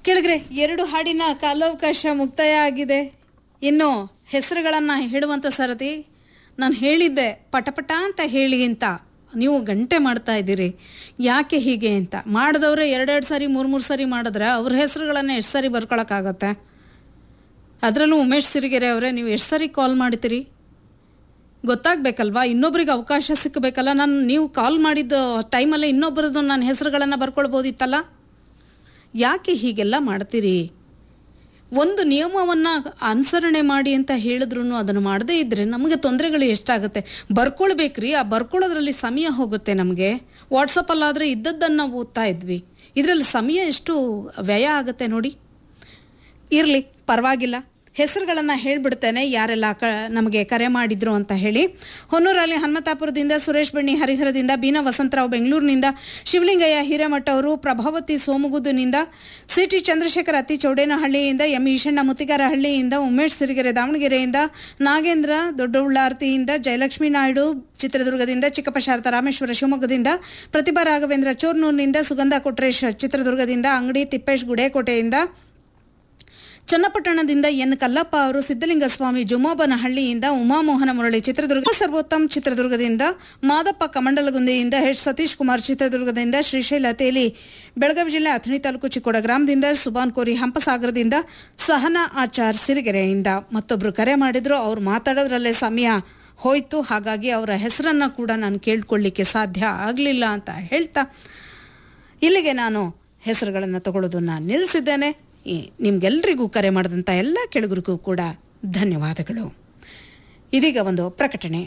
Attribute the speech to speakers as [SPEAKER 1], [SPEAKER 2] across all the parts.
[SPEAKER 1] ಕೆಳಗ್ರೆ ಎರಡು ಹಾಡಿನ ಕಾಲಾವಕಾಶ ಮುಕ್ತಾಯ ಆಗಿದೆ ಇನ್ನು ಹೆಸರುಗಳನ್ನು ಹೇಳುವಂಥ ಸರತಿ ನಾನು ಹೇಳಿದ್ದೆ ಪಟಪಟ ಅಂತ ಹೇಳಿ ಅಂತ ನೀವು ಗಂಟೆ ಮಾಡ್ತಾ ಇದ್ದೀರಿ ಯಾಕೆ ಹೀಗೆ ಅಂತ ಮಾಡಿದವ್ರೆ ಎರಡೆರಡು ಸಾರಿ ಮೂರು ಮೂರು ಸಾರಿ ಮಾಡಿದ್ರೆ ಅವ್ರ ಹೆಸರುಗಳನ್ನು ಎಷ್ಟು ಸಾರಿ ಬರ್ಕೊಳಕ್ಕಾಗತ್ತೆ ಅದರಲ್ಲೂ ಉಮೇಶ್ ಸಿರಿಗೆರೆ ಅವರೇ ನೀವು ಎಷ್ಟು ಸಾರಿ ಕಾಲ್ ಮಾಡ್ತೀರಿ ಗೊತ್ತಾಗಬೇಕಲ್ವಾ ಇನ್ನೊಬ್ರಿಗೆ ಅವಕಾಶ ಸಿಕ್ಕಬೇಕಲ್ಲ ನಾನು ನೀವು ಕಾಲ್ ಮಾಡಿದ್ದ ಟೈಮಲ್ಲಿ ಇನ್ನೊಬ್ಬರದ್ದು ನನ್ನ ಹೆಸರುಗಳನ್ನು ಬರ್ಕೊಳ್ಬೋದಿತ್ತಲ್ಲ ಯಾಕೆ ಹೀಗೆಲ್ಲ ಮಾಡ್ತೀರಿ ಒಂದು ನಿಯಮವನ್ನು ಅನುಸರಣೆ ಮಾಡಿ ಅಂತ ಹೇಳಿದ್ರು ಅದನ್ನು ಮಾಡದೇ ಇದ್ದರೆ ನಮಗೆ ತೊಂದರೆಗಳು ಎಷ್ಟಾಗುತ್ತೆ ಬರ್ಕೊಳ್ಬೇಕ್ರಿ ಆ ಬರ್ಕೊಳ್ಳೋದ್ರಲ್ಲಿ ಸಮಯ ಹೋಗುತ್ತೆ ನಮಗೆ ವಾಟ್ಸಪ್ಪಲ್ಲಾದರೆ ಇದ್ದದ್ದನ್ನು ನಾವು ಓದ್ತಾ ಇದ್ವಿ ಇದರಲ್ಲಿ ಸಮಯ ಎಷ್ಟು ವ್ಯಯ ಆಗುತ್ತೆ ನೋಡಿ ಇರಲಿ ಪರವಾಗಿಲ್ಲ ಹೆಸರುಗಳನ್ನು ಹೇಳ್ಬಿಡ್ತೇನೆ ಯಾರೆಲ್ಲ ಕ ನಮಗೆ ಕರೆ ಮಾಡಿದ್ರು ಅಂತ ಹೇಳಿ ಹೊನ್ನೂರಲ್ಲಿ ಹನುಮತಾಪುರದಿಂದ ಸುರೇಶ್ ಬಣ್ಣಿ ಹರಿಹರದಿಂದ ಬೀನಾ ವಸಂತರಾವ್ ಬೆಂಗಳೂರಿನಿಂದ ಶಿವಲಿಂಗಯ್ಯ ಹಿರೇಮಠ ಅವರು ಪ್ರಭಾವತಿ ಸೋಮಗುದ್ದುನಿಂದ ಸಿ ಟಿ ಚಂದ್ರಶೇಖರ್ ಅತ್ತಿ ಚೌಡೇನಹಳ್ಳಿಯಿಂದ ಎಂ ಈಶಣ್ಣ ಮುತ್ತಿಗಾರಹಳ್ಳಿಯಿಂದ ಉಮೇಶ್ ಸಿರಿಗೆರೆ ದಾವಣಗೆರೆಯಿಂದ ನಾಗೇಂದ್ರ ದೊಡ್ಡಉಳ್ಳಾರ್ತಿಯಿಂದ ಜಯಲಕ್ಷ್ಮೀ ನಾಯ್ಡು ಚಿತ್ರದುರ್ಗದಿಂದ ಚಿಕ್ಕಪ್ಪ ಶಾರದಾ ರಾಮೇಶ್ವರ ಶಿವಮೊಗ್ಗದಿಂದ ಪ್ರತಿಭಾ ರಾಘವೇಂದ್ರ ಚೋರ್ನೂರಿನಿಂದ ಸುಗಂಧ ಕೊಟ್ರೇಶ್ ಚಿತ್ರದುರ್ಗದಿಂದ ಅಂಗಡಿ ತಿಪ್ಪೇಶ್ ಗುಡೇಕೋಟೆಯಿಂದ ಚನ್ನಪಟ್ಟಣದಿಂದ ಎನ್ ಕಲ್ಲಪ್ಪ ಅವರು ಸಿದ್ದಲಿಂಗ ಸ್ವಾಮಿ ಜುಮಾಬನಹಳ್ಳಿಯಿಂದ ಉಮಾಮೋಹನ ಮುರಳಿ ಚಿತ್ರದುರ್ಗ ಸರ್ವೋತ್ತಮ್ ಚಿತ್ರದುರ್ಗದಿಂದ ಮಾದಪ್ಪ ಕಮಂಡಲಗುಂದೆಯಿಂದ ಎಚ್ ಸತೀಶ್ ಕುಮಾರ್ ಚಿತ್ರದುರ್ಗದಿಂದ ಶ್ರೀಶೈಲ ತೇಲಿ ಬೆಳಗಾವಿ ಜಿಲ್ಲೆ ಅಥಣಿ ತಾಲೂಕು ಚಿಕ್ಕೋಡ ಗ್ರಾಮದಿಂದ ಸುಬಾನ್ ಕೋರಿ ಹಂಪಸಾಗರದಿಂದ ಸಹನಾ ಆಚಾರ್ ಸಿರಿಗೆರೆಯಿಂದ ಮತ್ತೊಬ್ರು ಕರೆ ಮಾಡಿದ್ರು ಅವ್ರು ಮಾತಾಡೋದ್ರಲ್ಲೇ ಸಮಯ ಹೋಯ್ತು ಹಾಗಾಗಿ ಅವರ ಹೆಸರನ್ನ ಕೂಡ ನಾನು ಕೇಳ್ಕೊಳ್ಳಿಕ್ಕೆ ಸಾಧ್ಯ ಆಗಲಿಲ್ಲ ಅಂತ ಹೇಳ್ತಾ ಇಲ್ಲಿಗೆ ನಾನು ಹೆಸರುಗಳನ್ನು ತಗೊಳ್ಳೋದನ್ನ ನಿಲ್ಲಿಸಿದ್ದೇನೆ ಈ ನಿಮ್ಗೆಲ್ರಿಗೂ ಕರೆ ಮಾಡಿದಂಥ ಎಲ್ಲ ಕೆಳಗರಿಗೂ ಕೂಡ ಧನ್ಯವಾದಗಳು ಇದೀಗ ಒಂದು ಪ್ರಕಟಣೆ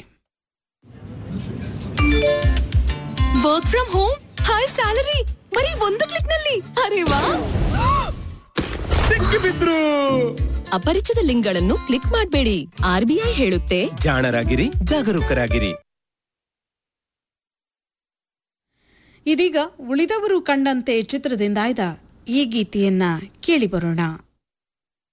[SPEAKER 2] work from home high salary ಬರೀ ಒಂದು ಕ್ಲಿಕ್ ನಲ್ಲಿ ಅರೆ ವಾ
[SPEAKER 3] ಸಿಕ್ಕಿಬಿದ್ರು
[SPEAKER 2] ಅಪರಿಚಿತ ಲಿಂಕ್ಗಳನ್ನು ಕ್ಲಿಕ್ ಮಾಡಬೇಡಿ ಆರ್ಬಿಐ ಹೇಳುತ್ತೆ
[SPEAKER 3] ಜಾಣರಾಗಿರಿ ಜಾಗರೂಕರಾಗಿರಿ
[SPEAKER 1] ಇದೀಗ ಉಳಿದವರು ಕಂಡಂತೆ ಚಿತ್ರದಿಂದ ಆಯ್ದ ಈ ಗೀತೆಯನ್ನ ಕೇಳಿ ಬರೋಣ